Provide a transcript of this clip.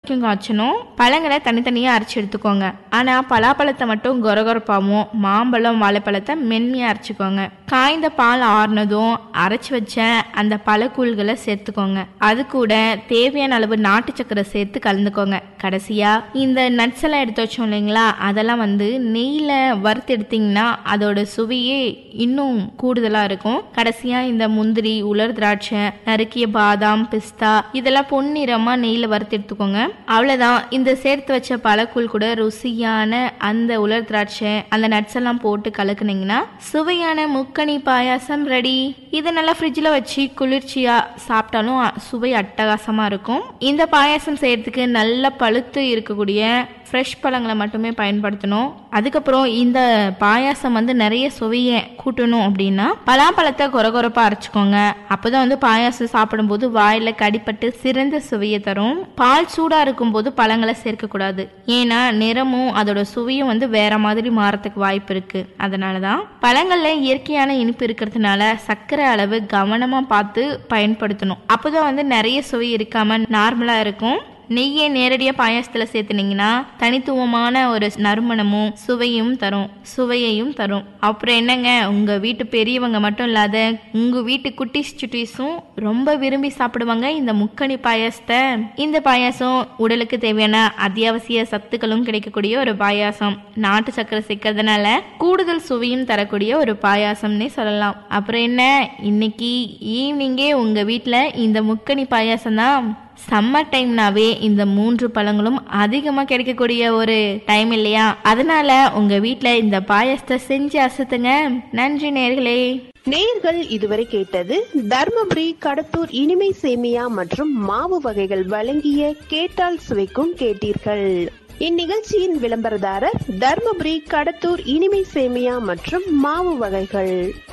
வரைக்கும் காய்ச்சணும் பழங்களை தனித்தனியாக அரைச்சி எடுத்துக்கோங்க ஆனால் பலாப்பழத்தை மட்டும் கொரகொரப்பாகவும் மாம்பழம் வாழைப்பழத்தை மென்மையாக அரைச்சிக்கோங்க காய்ந்த பால் ஆறுனதும் அரைச்சி வச்ச அந்த பழக்கூழ்களை சேர்த்துக்கோங்க அது கூட தேவையான அளவு நாட்டு சக்கரை சேர்த்து கலந்துக்கோங்க கடைசியா இந்த நட்ஸ் எல்லாம் எடுத்து வச்சோம் இல்லைங்களா அதெல்லாம் வந்து நெய்யில் வறுத்து எடுத்தீங்கன்னா அதோட சுவையே இன்னும் கூடுதலாக இருக்கும் கடைசியா இந்த முந்திரி உலர் திராட்சை நறுக்கிய பாதாம் பிஸ்தா இதெல்லாம் பொன்னிறமா நெய்யில் வறுத்து எடுத்துக்கோங்க அவ்வளோதான் இந்த சேர்த்து வச்ச பழக்கூழ் கூட ருசியான அந்த உலர் திராட்சை அந்த நட்ஸ் எல்லாம் போட்டு கலக்குனீங்கன்னா சுவையான முக்கணி பாயாசம் ரெடி இதை நல்லா ஃப்ரிட்ஜில் வச்சு குளிர்ச்சியா சாப்பிட்டாலும் அ- சுவை அட்டகாசமா இருக்கும் இந்த பாயாசம் செய்யறதுக்கு நல்ல பழுத்து இருக்கக்கூடிய ஃப்ரெஷ் பழங்களை மட்டுமே பயன்படுத்தணும் அதுக்கப்புறம் இந்த பாயாசம் வந்து நிறைய சுவையை கூட்டணும் அப்படின்னா பலாப்பழத்தை கொரகொரப்பா அரைச்சிக்கோங்க அப்பதான் வந்து பாயாசம் சாப்பிடும்போது வாயில கடிப்பட்டு சிறந்த சுவையை தரும் பால் சூடா இருக்கும்போது பழங்களை சேர்க்கக்கூடாது ஏன்னா நிறமும் அதோட சுவையும் வந்து வேற மாதிரி மாறத்துக்கு வாய்ப்பு இருக்கு அதனாலதான் பழங்கள்ல இயற்கையான இனிப்பு இருக்கிறதுனால சர்க்கரை அளவு கவனமா பார்த்து பயன்படுத்தணும் அப்போதான் வந்து நிறைய சுவை இருக்காம நார்மலா இருக்கும் நெய்யை நேரடியாக பாயாசத்தில் சேர்த்துனீங்கன்னா தனித்துவமான ஒரு நறுமணமும் சுவையும் தரும் சுவையையும் தரும் அப்புறம் என்னங்க உங்கள் வீட்டு பெரியவங்க மட்டும் இல்லாத உங்கள் வீட்டு குட்டீஸ் சுட்டீஸும் ரொம்ப விரும்பி சாப்பிடுவாங்க இந்த முக்கணி பாயாசத்தை இந்த பாயாசம் உடலுக்கு தேவையான அத்தியாவசிய சத்துக்களும் கிடைக்கக்கூடிய ஒரு பாயாசம் நாட்டு சக்கரை சேர்க்கறதுனால கூடுதல் சுவையும் தரக்கூடிய ஒரு பாயாசம்னே சொல்லலாம் அப்புறம் என்ன இன்னைக்கு ஈவினிங்கே உங்கள் வீட்டில் இந்த முக்கணி பாயாசம் தான் சம்மர் டைம்னாவே இந்த மூன்று பழங்களும் அதிகமாக கிடைக்கக்கூடிய ஒரு டைம் இல்லையா அதனால உங்க வீட்டில் இந்த பாயாசத்தை செஞ்சு அசத்துங்க நன்றி நேர்களே நேயர்கள் இதுவரை கேட்டது தர்மபுரி கடத்தூர் இனிமை சேமியா மற்றும் மாவு வகைகள் வழங்கிய கேட்டால் சுவைக்கும் கேட்டீர்கள் இந்நிகழ்ச்சியின் விளம்பரதாரர் தர்மபுரி கடத்தூர் இனிமை சேமியா மற்றும் மாவு வகைகள்